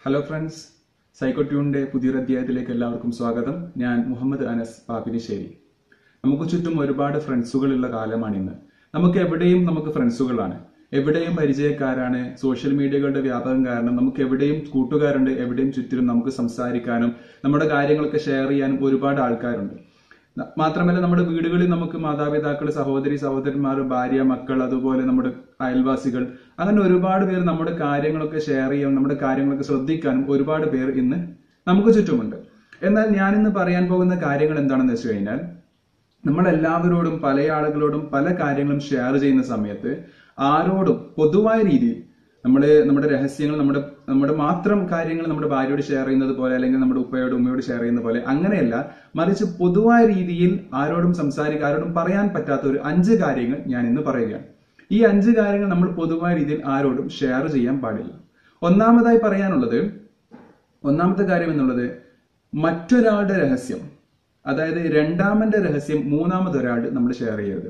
hello friends psycho ട്യൂണിന്റെ പുതിയൊരു അധ്യായത്തിലേക്ക് എല്ലാവർക്കും സ്വാഗതം ഞാൻ മുഹമ്മദ് അനസ് പാപ്പിനിശ്ശേരി നമുക്ക് ചുറ്റും ഒരുപാട് ഫ്രണ്ട്സുകളുള്ള കാലമാണിന്ന് നമുക്ക് എവിടെയും നമുക്ക് ഫ്രണ്ട്സുകളാണ് എവിടെയും പരിചയക്കാരാണ് സോഷ്യൽ മീഡിയകളുടെ വ്യാപകം കാരണം നമുക്ക് എവിടെയും കൂട്ടുകാരുണ്ട് എവിടെയും ചുറ്റിലും നമുക്ക് സംസാരിക്കാനും നമ്മുടെ കാര്യങ്ങളൊക്കെ ഷെയർ ചെയ്യാനും ഒരുപാട് ആൾക്കാരുണ്ട് ന- മാത്രമല്ല നമ്മുടെ വീടുകളിൽ നമുക്ക് മാതാപിതാക്കൾ സഹോദരി സഹോദരന്മാർ ഭാര്യ മക്കൾ അതുപോലെ നമ്മുടെ അയൽവാസികൾ അങ്ങനെ ഒരുപാട് പേർ നമ്മുടെ കാര്യങ്ങളൊക്കെ ഷെയർ ചെയ്യാനും നമ്മുടെ കാര്യങ്ങളൊക്കെ ശ്രദ്ധിക്കാനും ഒരുപാട് പേർ ഇന്ന് നമുക്ക് ചുറ്റുമുണ്ട് എന്നാൽ ഞാൻ ഇന്ന് പറയാൻ പോകുന്ന കാര്യങ്ങൾ എന്താണെന്ന് വെച്ച് കഴിഞ്ഞാൽ നമ്മൾ എല്ലാവരോടും പല ആളുകളോടും പല കാര്യങ്ങളും ഷെയർ ചെയ്യുന്ന സമയത്ത് ആരോടും പൊതുവായ രീതിയിൽ നമ്മുടെ നമ്മുടെ രഹസ്യങ്ങൾ നമ്മുടെ നമ്മുടെ മാത്രം കാര്യങ്ങൾ നമ്മുടെ ഭാര്യയോട് ഷെയർ ചെയ്യുന്നത് പോലെ അല്ലെങ്കിൽ നമ്മുടെ ഉപ്പയോട് ഉമ്മയോട് ഷെയർ ചെയ്യുന്ന പോലെ അങ്ങനെയല്ല മറിച്ച് പൊതുവായ രീതിയിൽ ആരോടും സംസാരിക്കുക ആരോടും പറയാൻ പറ്റാത്ത ഒരു അഞ്ച് കാര്യങ്ങൾ ഞാൻ ഇന്ന് പറയുകയാണ് ഈ അഞ്ച് കാര്യങ്ങൾ നമ്മൾ പൊതുവായ രീതിയിൽ ആരോടും ഷെയർ ചെയ്യാൻ പാടില്ല ഒന്നാമതായി പറയാനുള്ളത് ഒന്നാമത്തെ കാര്യം എന്നുള്ളത് മറ്റൊരാളുടെ രഹസ്യം അതായത് രണ്ടാമന്റെ രഹസ്യം മൂന്നാമതൊരാൾ നമ്മൾ ഷെയർ ചെയ്യരുത്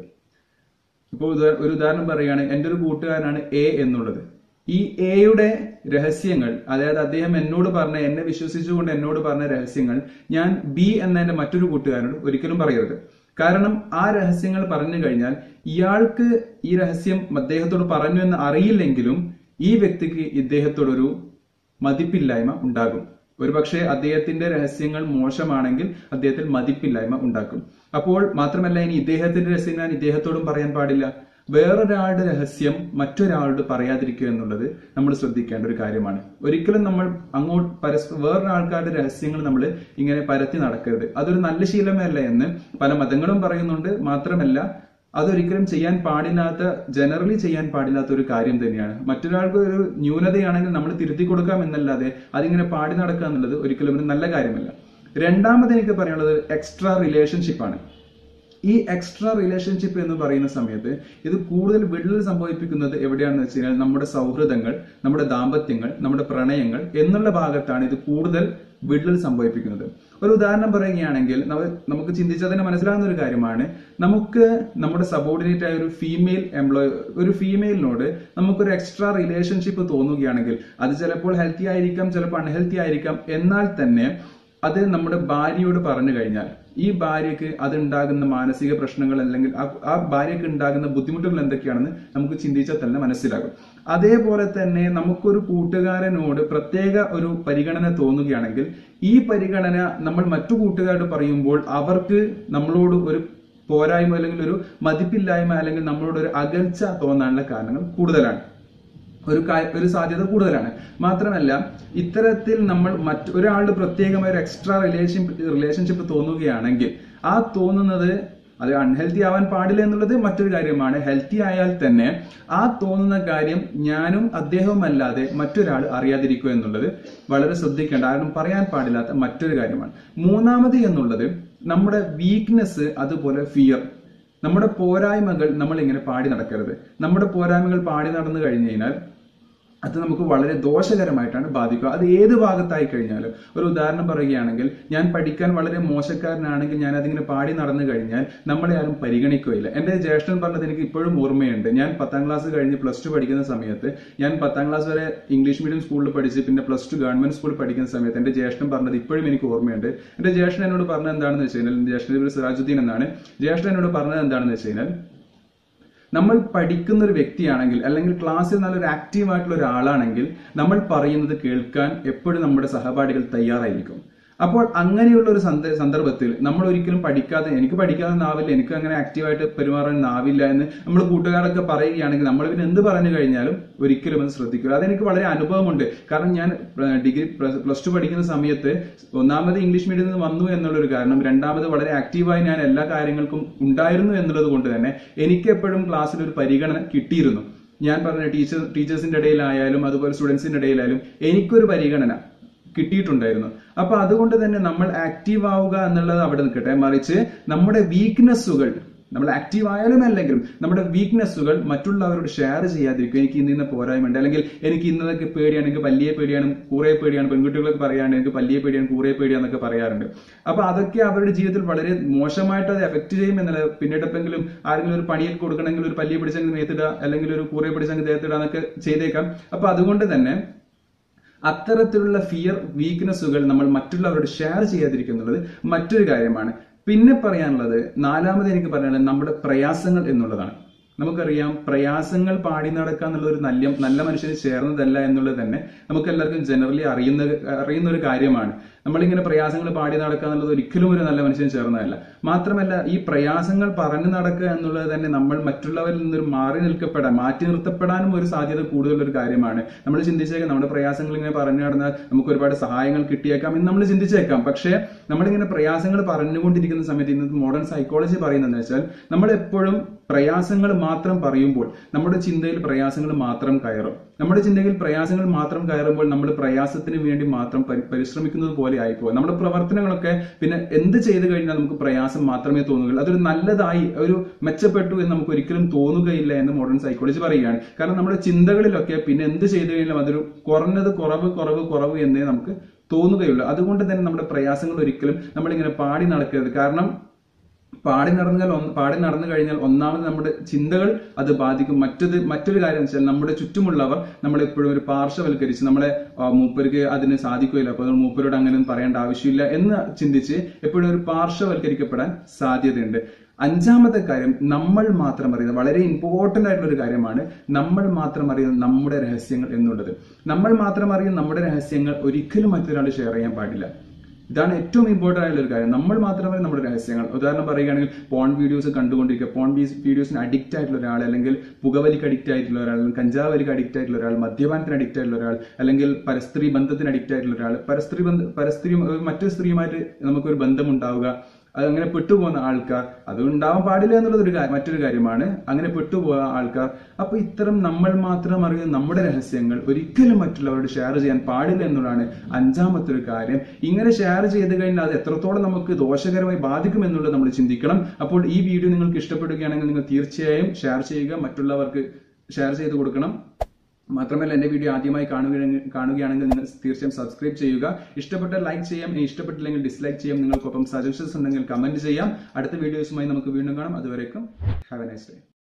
ഇപ്പോൾ ഉദാ- ഒരു ഉദാഹരണം പറയുകയാണ് എൻ്റെ ഒരു കൂട്ടുകാരനാണ് എ എന്നുള്ളത് ഈ എയുടെ രഹസ്യങ്ങൾ അതായത് അദ്ദേഹം എന്നോട് പറഞ്ഞ എന്നെ വിശ്വസിച്ചുകൊണ്ട് എന്നോട് പറഞ്ഞ രഹസ്യങ്ങൾ ഞാൻ ബി എന്ന എൻ്റെ മറ്റൊരു കൂട്ടുകാരനോട് ഒരിക്കലും പറയരുത് കാരണം ആ രഹസ്യങ്ങൾ പറഞ്ഞു കഴിഞ്ഞാൽ ഇയാൾക്ക് ഈ രഹസ്യം അദ്ദേഹത്തോട് പറഞ്ഞു എന്ന് അറിയില്ലെങ്കിലും ഈ വ്യക്തിക്ക് ഇദ്ദേഹത്തോടൊരു മതിപ്പില്ലായ്മ ഉണ്ടാകും ഒരുപക്ഷെ അദ്ദേഹത്തിന്റെ രഹസ്യങ്ങൾ മോശമാണെങ്കിൽ അദ്ദേഹത്തിൽ മതിപ്പില്ലായ്മ ഉണ്ടാക്കും അപ്പോൾ മാത്രമല്ല ഇനി ഇദ്ദേഹത്തിന്റെ രഹസ്യം ഞാൻ ഇദ്ദേഹത്തോടും പറയാൻ പാടില്ല വേറൊരാളുടെ രഹസ്യം മറ്റൊരാളോട് പറയാതിരിക്കുക എന്നുള്ളത് നമ്മൾ ശ്രദ്ധിക്കേണ്ട ഒരു കാര്യമാണ് ഒരിക്കലും നമ്മൾ അങ്ങോട്ട് പരസ്പരം വേറൊരാൾക്കാരുടെ രഹസ്യങ്ങൾ നമ്മൾ ഇങ്ങനെ പരത്തി നടക്കരുത് അതൊരു നല്ല ശീലമേ അല്ല എന്ന് പല മതങ്ങളും പറയുന്നുണ്ട് മാത്രമല്ല അതൊരിക്കലും ചെയ്യാൻ പാടില്ലാത്ത ജനറലി ചെയ്യാൻ പാടില്ലാത്ത ഒരു കാര്യം തന്നെയാണ് മറ്റൊരാൾക്ക് ഒരു ന്യൂനതയാണെങ്കിൽ നമ്മൾ തിരുത്തി കൊടുക്കാം എന്നല്ലാതെ അതിങ്ങനെ പാടി നടക്കുക എന്നുള്ളത് ഒരിക്കലും ഒരു നല്ല കാര്യമല്ല രണ്ടാമത് എനിക്ക് പറയാനുള്ളത് എക്സ്ട്രാ റിലേഷൻഷിപ്പ് ആണ് ഈ എക്സ്ട്രാ റിലേഷൻഷിപ്പ് എന്ന് പറയുന്ന സമയത്ത് ഇത് കൂടുതൽ വിള്ളൽ സംഭവിപ്പിക്കുന്നത് എവിടെയാണെന്ന് വെച്ച് കഴിഞ്ഞാൽ നമ്മുടെ സൗഹൃദങ്ങൾ നമ്മുടെ ദാമ്പത്യങ്ങൾ നമ്മുടെ പ്രണയങ്ങൾ എന്നുള്ള ഭാഗത്താണ് ഇത് കൂടുതൽ വിള്ളൽ സംഭവിപ്പിക്കുന്നത് ഒരു ഉദാഹരണം പറയുകയാണെങ്കിൽ നമ്മ- നമുക്ക് ചിന്തിച്ചാൽ തന്നെ മനസ്സിലാകുന്ന ഒരു കാര്യമാണ് നമുക്ക് നമ്മുടെ സബോർഡിനേറ്റ് ആയ ഒരു ഫീമെയിൽ എംപ്ലോയി ഒരു ഫീമെയിലിനോട് നമുക്കൊരു എക്സ്ട്രാ റിലേഷൻഷിപ്പ് തോന്നുകയാണെങ്കിൽ അത് ചിലപ്പോൾ ഹെൽത്തി ആയിരിക്കാം ചിലപ്പോൾ അൺഹെൽത്തി ആയിരിക്കാം എന്നാൽ തന്നെ അത് നമ്മുടെ ഭാര്യയോട് പറഞ്ഞു കഴിഞ്ഞാൽ ഈ ഭാര്യക്ക് അതുണ്ടാകുന്ന മാനസിക പ്രശ്നങ്ങൾ അല്ലെങ്കിൽ ആ- ആ ഭാര്യക്ക് ഉണ്ടാകുന്ന ബുദ്ധിമുട്ടുകൾ എന്തൊക്കെയാണെന്ന് നമുക്ക് ചിന്തിച്ചാൽ തന്നെ മനസ്സിലാകും അതേപോലെ തന്നെ നമുക്കൊരു കൂട്ടുകാരനോട് പ്രത്യേക ഒരു പരിഗണന തോന്നുകയാണെങ്കിൽ ഈ പരിഗണന നമ്മൾ മറ്റു കൂട്ടുകാരോട് പറയുമ്പോൾ അവർക്ക് നമ്മളോട് ഒരു പോരായ്മ അല്ലെങ്കിൽ ഒരു മതിപ്പില്ലായ്മ അല്ലെങ്കിൽ നമ്മളോട് ഒരു അകൽച്ച തോന്നാനുള്ള കാരണങ്ങൾ കൂടുതലാണ് ഒരു കാ- ഒരു സാധ്യത കൂടുതലാണ് മാത്രമല്ല ഇത്തരത്തിൽ നമ്മൾ മറ്റ് ഒരാളുടെ പ്രത്യേകമായ ഒരു എക്സ്ട്രാ റിലേഷൻ റിലേഷൻഷിപ്പ് തോന്നുകയാണെങ്കിൽ ആ തോന്നുന്നത് അത് അൺഹെൽത്തി ആവാൻ പാടില്ല എന്നുള്ളത് മറ്റൊരു കാര്യമാണ് ഹെൽത്തി ആയാൽ തന്നെ ആ തോന്നുന്ന കാര്യം ഞാനും അദ്ദേഹവും അല്ലാതെ മറ്റൊരാൾ അറിയാതിരിക്കുക എന്നുള്ളത് വളരെ ശ്രദ്ധിക്കേണ്ട കാരണം പറയാൻ പാടില്ലാത്ത മറ്റൊരു കാര്യമാണ് മൂന്നാമത് എന്നുള്ളത് നമ്മുടെ വീക്ക്നെസ് അതുപോലെ ഫിയർ നമ്മുടെ പോരായ്മകൾ നമ്മൾ ഇങ്ങനെ പാടി നടക്കരുത് നമ്മുടെ പോരായ്മകൾ പാടി നടന്നു കഴിഞ്ഞു കഴിഞ്ഞാൽ അത് നമുക്ക് വളരെ ദോഷകരമായിട്ടാണ് ബാധിക്കുക അത് ഏത് ഭാഗത്തായി കഴിഞ്ഞാലും ഒരു ഉദാഹരണം പറയുകയാണെങ്കിൽ ഞാൻ പഠിക്കാൻ വളരെ മോശക്കാരനാണെങ്കിൽ ഞാൻ അതിങ്ങനെ പാടി നടന്നു കഴിഞ്ഞാൽ നമ്മളെ ആരും പരിഗണിക്കുകയില്ല എന്റെ ജ്യേഷ്ഠൻ പറഞ്ഞത് എനിക്ക് ഇപ്പോഴും ഓർമ്മയുണ്ട് ഞാൻ പത്താം ക്ലാസ് കഴിഞ്ഞ് പ്ലസ് ടു പഠിക്കുന്ന സമയത്ത് ഞാൻ പത്താം ക്ലാസ് വരെ ഇംഗ്ലീഷ് മീഡിയം സ്കൂളിൽ പഠിച്ച് പിന്നെ പ്ലസ് ടു ഗവൺമെന്റ് സ്കൂളിൽ പഠിക്കുന്ന സമയത്ത് എന്റെ ജ്യേഷ്ഠൻ പറഞ്ഞത് ഇപ്പോഴും എനിക്ക് ഓർമ്മയുണ്ട് എന്റെ ജ്യേഷ്ഠൻ എന്നോട് പറഞ്ഞത് എന്താണെന്ന് വെച്ച് കഴിഞ്ഞാൽ എന്റെ ജ്യേഷ്ഠൻ പേര് സിറാജുദ്ദീൻ എന്നാണ് ജ്യേഷ്ഠൻ എന്നോട് പറഞ്ഞത് എന്താണെന്ന് വെച്ച് കഴിഞ്ഞാൽ നമ്മൾ പഠിക്കുന്ന ഒരു വ്യക്തിയാണെങ്കിൽ അല്ലെങ്കിൽ ക്ലാസ്സിൽ നല്ലൊരു ആക്റ്റീവ് ആയിട്ടുള്ള ഒരാളാണെങ്കിൽ നമ്മൾ പറയുന്നത് കേൾക്കാൻ എപ്പോഴും നമ്മുടെ സഹപാഠികൾ തയ്യാറായിരിക്കും അപ്പോൾ അങ്ങനെയുള്ള ഒരു സന്ദ- സന്ദർഭത്തിൽ നമ്മൾ ഒരിക്കലും പഠിക്കാതെ എനിക്ക് പഠിക്കാതെ നാവില്ല എനിക്ക് അങ്ങനെ ആക്റ്റീവായിട്ട് പെരുമാറാൻ നാവില്ല എന്ന് നമ്മൾ കൂട്ടുകാരൊക്കെ പറയുകയാണെങ്കിൽ നമ്മൾ പിന്നെ എന്ത് പറഞ്ഞു കഴിഞ്ഞാലും ഒരിക്കലും അത് ശ്രദ്ധിക്കുക അതെനിക്ക് വളരെ അനുഭവമുണ്ട് കാരണം ഞാൻ ഏഹ്, ഡിഗ്രി പ്ലസ് ടു പഠിക്കുന്ന സമയത്ത് ഒന്നാമത് ഇംഗ്ലീഷ് മീഡിയത്തിൽ നിന്ന് വന്നു എന്നുള്ളൊരു കാരണം രണ്ടാമത് വളരെ ആക്റ്റീവായി ഞാൻ എല്ലാ കാര്യങ്ങൾക്കും ഉണ്ടായിരുന്നു എന്നുള്ളത് കൊണ്ട് തന്നെ എനിക്ക് എപ്പോഴും ക്ലാസ്സിൽ ഒരു പരിഗണന കിട്ടിയിരുന്നു ഞാൻ പറഞ്ഞ ടീച്ചർ ടീച്ചേഴ്സിന്റെ ഇടയിലായാലും അതുപോലെ സ്റ്റുഡൻസിന്റെ ഇടയിലായാലും എനിക്കൊരു പരിഗണന കിട്ടിയിട്ടുണ്ടായിരുന്നു അപ്പൊ അതുകൊണ്ട് തന്നെ നമ്മൾ ആക്റ്റീവ് ആവുക എന്നുള്ളത് അവിടെ നിൽക്കട്ടെ മറിച്ച് നമ്മുടെ വീക്ക്നെസ്സുകൾ നമ്മൾ ആക്റ്റീവ് ആയാലും അല്ലെങ്കിലും നമ്മുടെ വീക്ക്നെസ്സുകൾ മറ്റുള്ളവരോട് ഷെയർ ചെയ്യാതിരിക്കും എനിക്ക് ഇന്ന ഇന്ന പോരായ്മയുണ്ട് അല്ലെങ്കിൽ എനിക്ക് ഇന്നതൊക്കെ പേടിയാണ് എനിക്ക് പല്ലിയെ പേടിയാണ് കൂറയെ പേടിയാണ് പെൺകുട്ടികളൊക്കെ പറയാണ്ട് എനിക്ക് പല്ലിയെ പേടിയാണ് കൂറയെ പേടിയാന്നൊക്കെ പറയാറുണ്ട് അപ്പൊ അതൊക്കെ അവരുടെ ജീവിതത്തിൽ വളരെ മോശമായിട്ട് അത് എഫക്ട് ചെയ്യും എന്നല്ല പിന്നീട് എപ്പെങ്കിലും ആരെങ്കിലും ഒരു പണിയൊക്കെ കൊടുക്കണമെങ്കിൽ ഒരു പല്ലിയെ പിടിച്ചെങ്കിൽ നേത്തിടുക അല്ലെങ്കിൽ ഒരു കൂറയെ പിടിച്ചെങ്കിൽ ദേഹത്തിടുക എന്നൊക്കെ ചെയ്തേക്കാം അപ്പൊ അതുകൊണ്ട് തന്നെ അത്തരത്തിലുള്ള ഫിയർ വീക്ക്നെസ്സുകൾ നമ്മൾ മറ്റുള്ളവരോട് ഷെയർ ചെയ്യാതിരിക്കുന്നുള്ളത് മറ്റൊരു കാര്യമാണ് പിന്നെ പറയാനുള്ളത് നാലാമത് എനിക്ക് പറയാനുള്ളത് നമ്മുടെ പ്രയാസങ്ങൾ എന്നുള്ളതാണ് നമുക്കറിയാം പ്രയാസങ്ങൾ പാടി നടക്കുക എന്നുള്ളത് ഒരു നല്ല നല്ല മനുഷ്യന് ചേർന്നതല്ല എന്നുള്ളത് തന്നെ നമുക്ക് എല്ലാവർക്കും ജനറലി അറിയുന്ന അറിയുന്ന ഒരു കാര്യമാണ് നമ്മളിങ്ങനെ പ്രയാസങ്ങൾ പാടി നടക്കുക എന്നുള്ളത് ഒരിക്കലും ഒരു നല്ല മനുഷ്യന് ചേർന്നതല്ല മാത്രമല്ല ഈ പ്രയാസങ്ങൾ പറഞ്ഞു നടക്കുക എന്നുള്ളത് തന്നെ നമ്മൾ മറ്റുള്ളവരിൽ നിന്നൊരു മാറി നിൽക്കപ്പെടാൻ മാറ്റി നിർത്തപ്പെടാനും ഒരു സാധ്യത കൂടുതലുള്ള ഒരു കാര്യമാണ് നമ്മൾ ചിന്തിച്ചേക്കാം നമ്മുടെ പ്രയാസങ്ങൾ ഇങ്ങനെ പറഞ്ഞു നടന്നാൽ നമുക്ക് ഒരുപാട് സഹായങ്ങൾ കിട്ടിയേക്കാം എന്ന് നമ്മൾ ചിന്തിച്ചേക്കാം പക്ഷേ നമ്മളിങ്ങനെ പ്രയാസങ്ങൾ പറഞ്ഞുകൊണ്ടിരിക്കുന്ന സമയത്ത് ഇന്നത്തെ മോഡേൺ സൈക്കോളജി പറയുന്നത് വെച്ചാൽ നമ്മൾ എപ്പോഴും പ്രയാസങ്ങൾ മാത്രം പറയുമ്പോൾ നമ്മുടെ ചിന്തയിൽ പ്രയാസങ്ങൾ മാത്രം കയറും നമ്മുടെ ചിന്തയിൽ പ്രയാസങ്ങൾ മാത്രം കയറുമ്പോൾ നമ്മൾ പ്രയാസത്തിന് വേണ്ടി മാത്രം പരി- പരിശ്രമിക്കുന്നത് പോലെ ആയിപ്പോകും നമ്മുടെ പ്രവർത്തനങ്ങളൊക്കെ പിന്നെ എന്ത് ചെയ്തു കഴിഞ്ഞാൽ നമുക്ക് പ്രയാസം മാത്രമേ തോന്നുകയുള്ളൂ അതൊരു നല്ലതായി ഒരു മെച്ചപ്പെട്ടു എന്ന് നമുക്ക് ഒരിക്കലും തോന്നുകയില്ല എന്ന് മോഡേൺ സൈക്കോളജി പറയുകയാണ് കാരണം നമ്മുടെ ചിന്തകളിലൊക്കെ പിന്നെ എന്ത് ചെയ്തു കഴിഞ്ഞാലും അതൊരു കുറഞ്ഞത് കുറവ് കുറവ് കുറവ് എന്നേ നമുക്ക് തോന്നുകയുള്ളൂ അതുകൊണ്ട് തന്നെ നമ്മുടെ പ്രയാസങ്ങൾ ഒരിക്കലും നമ്മളിങ്ങനെ പാടി നടക്കരുത് കാരണം പാടി നടന്നാൽ ഒന്ന് പാടി നടന്നു കഴിഞ്ഞാൽ ഒന്നാമത് നമ്മുടെ ചിന്തകൾ അത് ബാധിക്കും മറ്റത് മറ്റൊരു കാര്യം എന്ന് വെച്ചാൽ നമ്മുടെ ചുറ്റുമുള്ളവർ നമ്മളെ എപ്പോഴും ഒരു പാർശ്വവൽക്കരിച്ച് നമ്മളെ ആ, മൂപ്പർക്ക് അതിന് സാധിക്കുകയില്ല അപ്പോൾ നമ്മൾ മൂപ്പരോട് അങ്ങനെ ഒന്നും പറയേണ്ട ആവശ്യമില്ല എന്ന് ചിന്തിച്ച് എപ്പോഴും ഒരു പാർശ്വവൽക്കരിക്കപ്പെടാൻ സാധ്യതയുണ്ട് അഞ്ചാമത്തെ കാര്യം നമ്മൾ മാത്രം അറിയുന്നത് വളരെ ഇമ്പോർട്ടന്റ് ആയിട്ടുള്ള ഒരു കാര്യമാണ് നമ്മൾ മാത്രം അറിയുന്ന നമ്മുടെ രഹസ്യങ്ങൾ എന്നുള്ളത് നമ്മൾ മാത്രം അറിയുന്ന നമ്മുടെ രഹസ്യങ്ങൾ ഒരിക്കലും മറ്റൊരാൾ ഷെയർ ചെയ്യാൻ പാടില്ല ഇതാണ് ഏറ്റവും ഇമ്പോർട്ടന്റ് ആയിട്ടുള്ള ഒരു കാര്യം നമ്മൾ മാത്രമേ നമ്മുടെ രഹസ്യങ്ങൾ ഉദാഹരണം പറയുകയാണെങ്കിൽ പോൺ വീഡിയോസ് കണ്ടുകൊണ്ടിരിക്കുക പോൺ വീഡിയോസിന് അഡിക്റ്റ് ആയിട്ടുള്ള ഒരാൾ അല്ലെങ്കിൽ പുകവലിക്ക് അഡിക്റ്റ് ആയിട്ടുള്ള ഒരാൾ അല്ലെങ്കിൽ കഞ്ചാവലിക്ക് അഡിക്റ്റ് ആയിട്ടുള്ള ഒരാൾ മദ്യപാനത്തിന് അഡിക്റ്റ് ആയിട്ടുള്ള ഒരാൾ അല്ലെങ്കിൽ പരസ്ത്രീ ബന്ധത്തിന് അഡിക്റ്റ് ആയിട്ടുള്ള ഒരാൾ പരസ്ത്രീ ബന്ധ പരസ്ത്രീ മറ്റൊരു സ്ത്രീയുമായിട്ട് നമുക്കൊരു ബന്ധമുണ്ടാവുക അതങ്ങനെ പെട്ടുപോകുന്ന ആൾക്കാർ അത് ഉണ്ടാവാൻ പാടില്ല എന്നുള്ളത് ഒരു കാ- മറ്റൊരു കാര്യമാണ് അങ്ങനെ പെട്ടുപോയ ആൾക്കാർ അപ്പൊ ഇത്തരം നമ്മൾ മാത്രം അറിയുന്ന നമ്മുടെ രഹസ്യങ്ങൾ ഒരിക്കലും മറ്റുള്ളവരോട് ഷെയർ ചെയ്യാൻ പാടില്ല എന്നുള്ളതാണ് അഞ്ചാമത്തെ ഒരു കാര്യം ഇങ്ങനെ ഷെയർ ചെയ്ത് കഴിഞ്ഞാൽ അത് എത്രത്തോളം നമുക്ക് ദോഷകരമായി ബാധിക്കും എന്നുള്ളത് നമ്മൾ ചിന്തിക്കണം അപ്പോൾ ഈ വീഡിയോ നിങ്ങൾക്ക് ഇഷ്ടപ്പെടുകയാണെങ്കിൽ നിങ്ങൾ തീർച്ചയായും ഷെയർ ചെയ്യുക മറ്റുള്ളവർക്ക് ഷെയർ ചെയ്ത് കൊടുക്കണം മാത്രമല്ല എന്റെ വീഡിയോ ആദ്യമായി കാണുകയാണെങ്കിൽ കാണുകയാണെങ്കിൽ നിങ്ങൾ തീർച്ചയായും സബ്സ്ക്രൈബ് ചെയ്യുക ഇഷ്ടപ്പെട്ട ലൈക്ക് ചെയ്യാം ഇനി ഇഷ്ടപ്പെട്ടില്ലെങ്കിൽ ഡിസ്ലൈക്ക് ചെയ്യാം നിങ്ങൾക്കൊപ്പം സജഷൻസ് ഉണ്ടെങ്കിൽ കമന്റ് ചെയ്യാം അടുത്ത വീഡിയോസുമായി നമുക്ക് വീണ്ടും കാണാം അതുവരേക്കും ഹാവ് എ നൈസ് ഡേ